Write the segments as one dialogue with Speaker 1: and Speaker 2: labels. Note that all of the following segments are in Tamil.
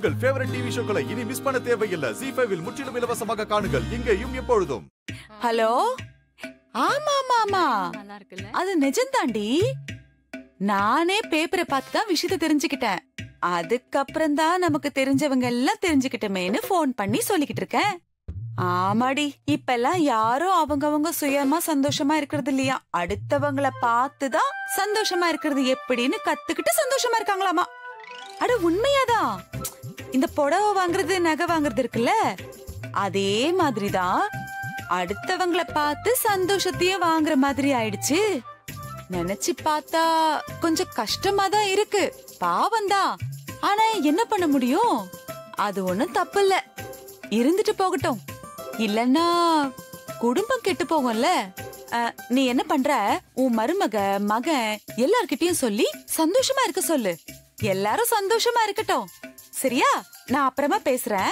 Speaker 1: உங்கள் ஃபேவரட் டிவி ஷோக்களை இனி மிஸ் பண்ண தேவையில்லை ஜி ஃபைவில் முற்றிலும் இலவசமாக காணுங்கள் இங்கேயும் எப்பொழுதும்
Speaker 2: ஹலோ ஆமா ஆமா ஆமா
Speaker 3: நல்லா இருக்குல்ல
Speaker 2: அது நிஜம்தாண்டி நானே பேப்பரை பார்த்து தான் விஷயத்தை தெரிஞ்சுக்கிட்டேன் அதுக்கப்புறம் தான் நமக்கு தெரிஞ்சவங்க எல்லாம் தெரிஞ்சுக்கிட்டமேன்னு ஃபோன் பண்ணி சொல்லிக்கிட்டு இருக்கேன் ஆமாடி இப்பெல்லாம் யாரும் அவங்கவங்க சுயமா சந்தோஷமா இருக்கிறது இல்லையா அடுத்தவங்கள பார்த்து தான் சந்தோஷமா இருக்கிறது எப்படின்னு கத்துக்கிட்டு சந்தோஷமா இருக்காங்களாமா அட உண்மையாதான் இந்த புடவை வாங்குறது நகை வாங்குறது இருக்குல்ல அதே மாதிரிதான் அடுத்தவங்கள பார்த்து சந்தோஷத்தையே வாங்குற மாதிரி ஆயிடுச்சு நினைச்சு பார்த்தா கொஞ்சம் கஷ்டமா தான் இருக்கு பாவம்தான் ஆனா என்ன பண்ண முடியும் அது ஒண்ணும் தப்பு இல்ல இருந்துட்டு போகட்டும் இல்லன்னா குடும்பம் கெட்டு போகும்ல அஹ், நீ என்ன பண்ற உன் மருமக மகன் எல்லார்கிட்டயும் சொல்லி சந்தோஷமா இருக்க சொல்லு எல்லாரும் சந்தோஷமா இருக்கட்டும் சரியா நான் அப்புறமா பேசுறேன்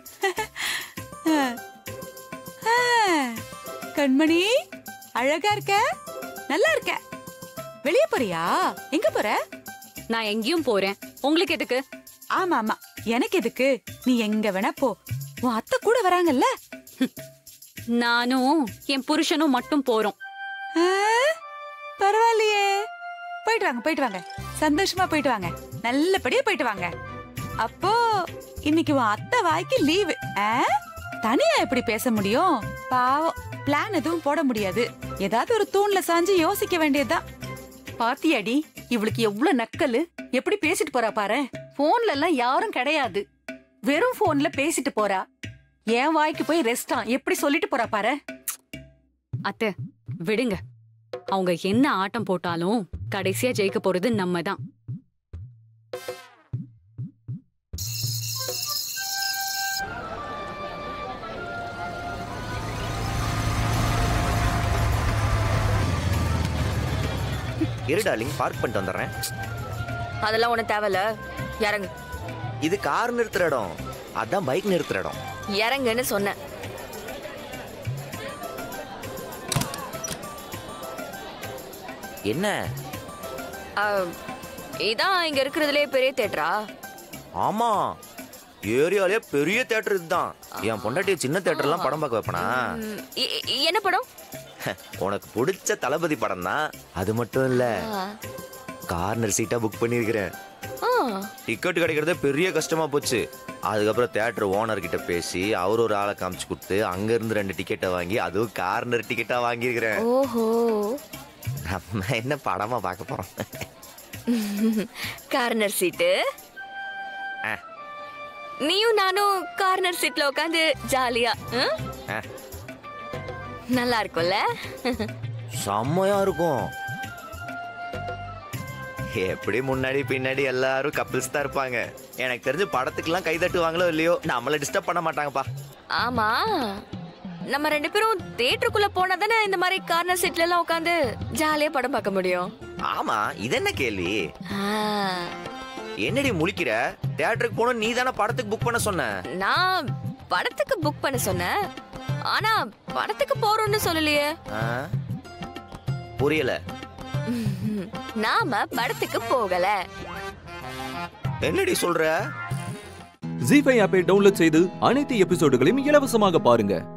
Speaker 2: ஆ, கண்மணி அழகா இருக்க நல்லா இருக்க வெளிய போறியா எங்க போற
Speaker 3: நான் எங்கேயும் போறேன் உங்களுக்கு எதுக்கு
Speaker 2: ஆமா ஆமா எனக்கு எதுக்கு நீ எங்க வேணா போ உன் அத்தை கூட வராங்கல்ல
Speaker 3: நானும் என் புருஷனும் மட்டும் போறோம்
Speaker 2: ஆ, பரவாயில்லையே போயிட்டு வாங்க போயிட்டு வாங்க சந்தோஷமா போயிட்டு வாங்க நல்லபடியா போயிட்டு வாங்க அப்போ இன்னைக்கு உன் அத்தை வாய்க்கு லீவு தனியா எப்படி பேச முடியும் பாவம் பிளான் எதுவும் போட முடியாது ஏதாவது ஒரு தூண்ல சாஞ்சு யோசிக்க வேண்டியதுதான்
Speaker 4: பாத்தியாடி இவளுக்கு எவ்வளவு நக்கலு எப்படி பேசிட்டு போறா பாரு போன்ல எல்லாம் யாரும் கிடையாது வெறும் போன்ல பேசிட்டு போறா என் வாய்க்கு போய் ரெஸ்டா எப்படி சொல்லிட்டு போறா பாரு
Speaker 3: அத்தை விடுங்க அவங்க என்ன ஆட்டம் போட்டாலும் கடைசியா ஜெயிக்க போறது நம்ம தான்
Speaker 5: இரு டார்லிங் பார்க் பண்ணிட்டு வந்துடுறேன்
Speaker 6: அதெல்லாம் ஒண்ணும் தேவையில்ல இறங்கு
Speaker 5: இது கார் நிறுத்துற இடம் அதான் பைக் நிறுத்துற இடம்
Speaker 6: இறங்குன்னு சொன்னேன்
Speaker 5: என்ன
Speaker 6: ஆ, இதான் இங்க இருக்கிறதுலே பெரிய தேட்டரா
Speaker 5: ஆமா ஏரியாலே பெரிய தேட்டர் இதுதான் என் பொண்டாட்டி சின்ன தேட்டர்லாம் படம் பார்க்க வைப்பனா
Speaker 6: ம், இ- இ- என்ன படம்
Speaker 5: உனக்கு பிடிச்ச தளபதி படம் தான் அது மட்டும் இல்ல
Speaker 6: ஆ.
Speaker 5: கார்னர் சீட்டா புக் பண்ணியிருக்கிறேன்
Speaker 6: ஆ,
Speaker 5: டிக்கெட் கிடைக்கிறதே பெரிய கஷ்டமா போச்சு அதுக்கப்புறம் தேட்டர் ஓனர் கிட்ட பேசி அவர் ஒரு ஆளை காமிச்சு கொடுத்து அங்க இருந்து ரெண்டு டிக்கெட்டை வாங்கி அதுவும் கார்னர் டிக்கெட்டா வாங்கியிருக்கிறேன்
Speaker 6: ஓஹோ
Speaker 5: நம்ம என்ன படமா பார்க்க போறோம்
Speaker 6: கார்னர் சீட்டு
Speaker 5: ஆ.
Speaker 6: நீயும் நானும் கார்னர் சீட்ல உட்காந்து ஜாலியா ம்?
Speaker 5: ஆ.
Speaker 6: நல்லா இருக்கும்ல
Speaker 5: செம்மையா இருக்கும் எப்படி முன்னாடி பின்னாடி எல்லாரும் கப்பிள்ஸ் தான் இருப்பாங்க எனக்கு தெரிஞ்சு படத்துக்குலாம் கை தட்டுவாங்களோ இல்லையோ நம்மள டிஸ்டர்ப் பண்ண மாட்டாங்கப்பா
Speaker 6: ஆமா நம்ம ரெண்டு பேரும் தியேட்டருக்குள்ள போனா தானே இந்த மாதிரி கார்னர் சீட்ல எல்லாம் உட்காந்து ஜாலியா படம் பார்க்க முடியும்
Speaker 5: ஆமா இது என்ன கேள்வி
Speaker 6: ஆ,
Speaker 5: என்னடி முழிக்கிற தியேட்டருக்கு போன நீ தானே படத்துக்கு புக் பண்ண சொன்ன
Speaker 6: நான் படத்துக்கு புக் பண்ண சொன்னேன் ஆனா படத்துக்கு போறோம்னு சொல்லலையே
Speaker 5: ஆ? புரியல
Speaker 6: நாம படத்துக்கு போகல
Speaker 5: என்னடி சொல்ற
Speaker 7: ஜி ஃபைவ் ஆப்பை டவுன்லோட் செய்து அனைத்து எபிசோடுகளையும் இலவசமாக பாருங்க